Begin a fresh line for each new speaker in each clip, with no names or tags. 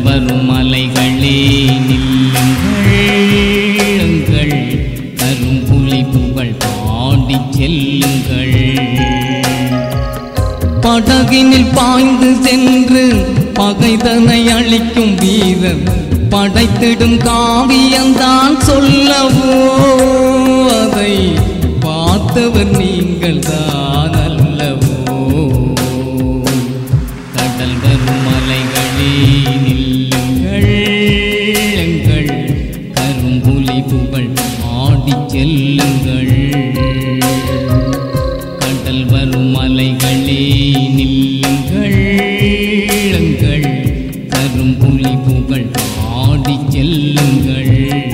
வரும் மலைகளே நில்லுங்கள் கரும்புலி புகழ் பாடி செல்லுங்கள் படகினில் பாய்ந்து சென்று பகைதனை அழிக்கும் வீரர் படைத்திடும் காவியம்தான் சொல்லவோ அதை பார்த்தவர் நீங்கள் தான் அல்லவோ கடல் வரும் மலைகளே நில்லுங்கள் எங்கள் கரும்புலி புகழ் ஆடி செல்லுங்கள் கடல் வரும் மலைகளே நில்லுங்கள் எங்கள் கரும்புலி புகழ் ஆடி செல்லுங்கள்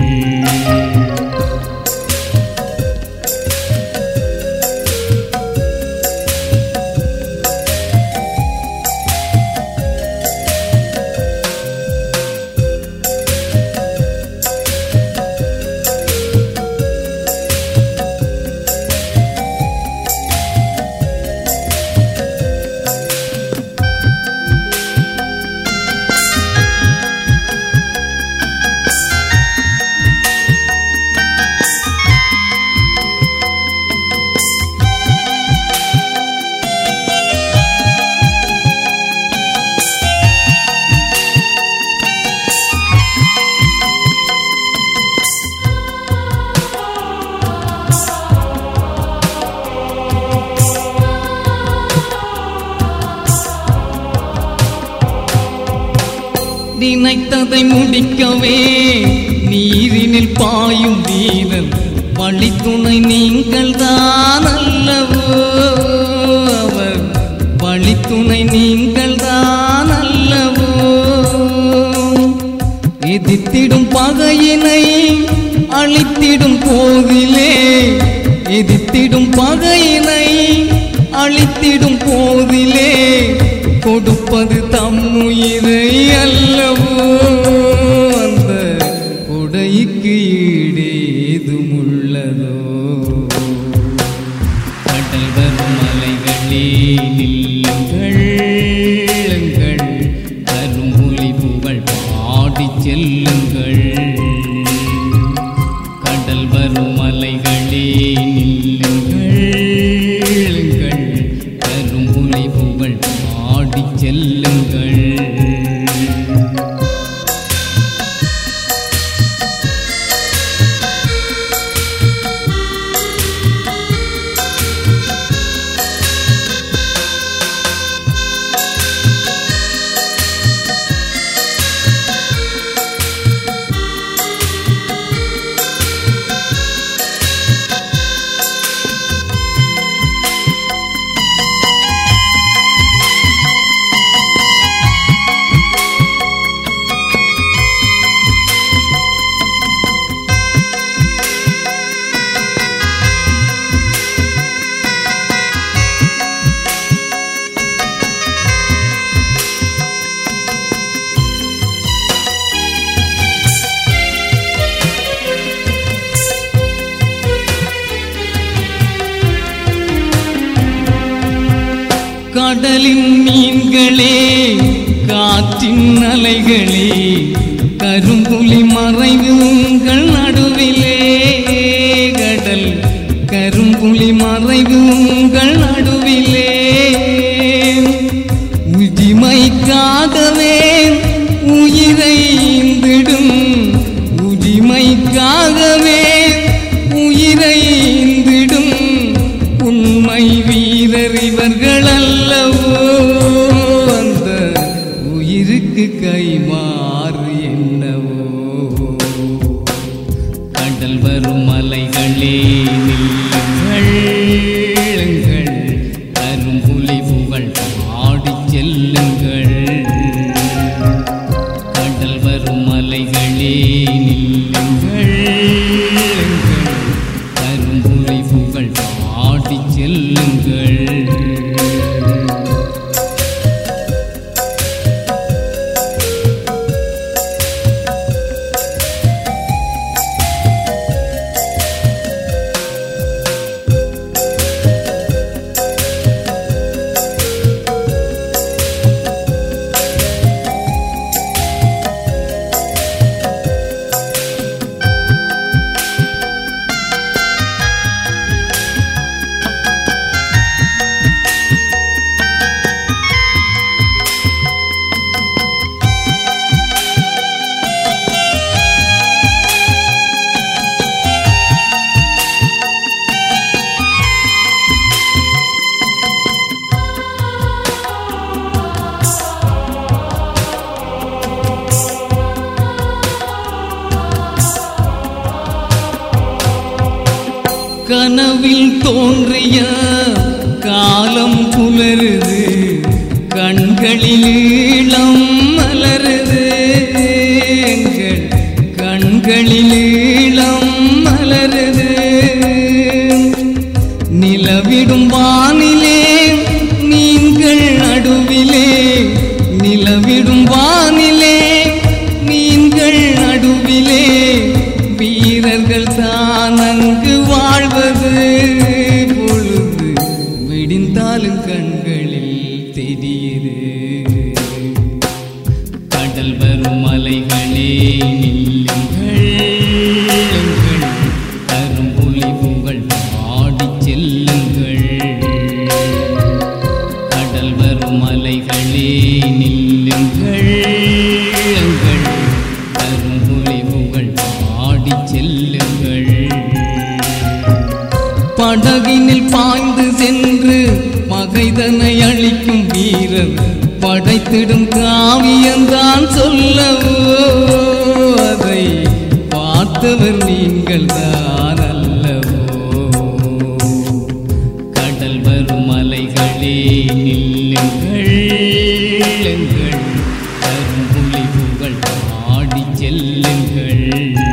நினைத்ததை முடிக்கவே நீரினில் பாயும் வீரன் வழித்துணை நீங்கள் தான் அல்லவோ அவர் வழித்துணை நீங்கள் தான் அல்லவோ எதிர்த்திடும் பகையினை அழித்திடும் போதிலே எதிர்த்திடும் பகையினை அழித்திடும் போதிலே கொடுப்பது தம்முயிரை அல்லவோ அந்த கொடைக்கு ஈடேதும் உள்ளதோ கடல் வரும் மலைகளே நில்லுங்கள் எங்கள் கரும்புலி புகழ் பாடி செல்லுங்கள் கடல் வரும் மலைகளே நில்லுங்கள் எங்கள் கரும்புலி புகழ் பாடி செல்லுங்கள் கடலின் மீன்களே காற்றின் அலைகளே கரும்புலி மறைவு உங்கள் நடுவிலே கடல் கரும்புலி மறைவு உங்கள் நடுவிலே உதிமைக்காகவே உயிரை ஈந்திடும் உதிமைக்காகவே உயிரை ஈந்திடும் உண்மை வீரர் இவர்கள் அல்லவோ அந்த உயிருக்கு கைமாறு என்னவோ கடல் வரும் மலைகளே நில்லுங்கள் எங்கள் கரும்புலி புகழ் பாடி செல்லுங்கள் கடல் வரும் மலைகளே நில்லுங்கள் எங்கள் கரும்புலி புகழ் பாடி செல்லுங்கள் நடுவில் தோன்றிய காலம் புலருது கண்களில் ஈழம் மலருது எங்கள் கண்களில் ஈழம் மலருது நிலவிடும் வானிலே நீங்கள் நடுவிலே நிலவிடும் வானிலே நீங்கள் நடுவிலே வீரர்கள் தான் அங்கு வாழ்வது பொழுது விடிந்தாலும் கண்களில் தெரியுது கடல் வரும் மலைகளே நில்லுங்கள் எங்கள் கரும்புலி புகழ் பாடிச் செல்லுங்கள் கடல் வரும் மலைகளே நில்லுங்கள் எங்கள் கரும்புலி புகழ் பாடிச் செல்லுங்கள் படகினில் பாய்ந்து சென்று பகைதனை அழிக்கும் வீரர் படைத்திடும் காவியந்தான் சொல்லவோ அதை பார்த்தவர் நீங்கள் தான் அல்லவோ கடல் வரும் மலைகளே நில்லுங்கள் எங்கள் கரும்புலி புகழ் பாடிச் செல்லுங்கள்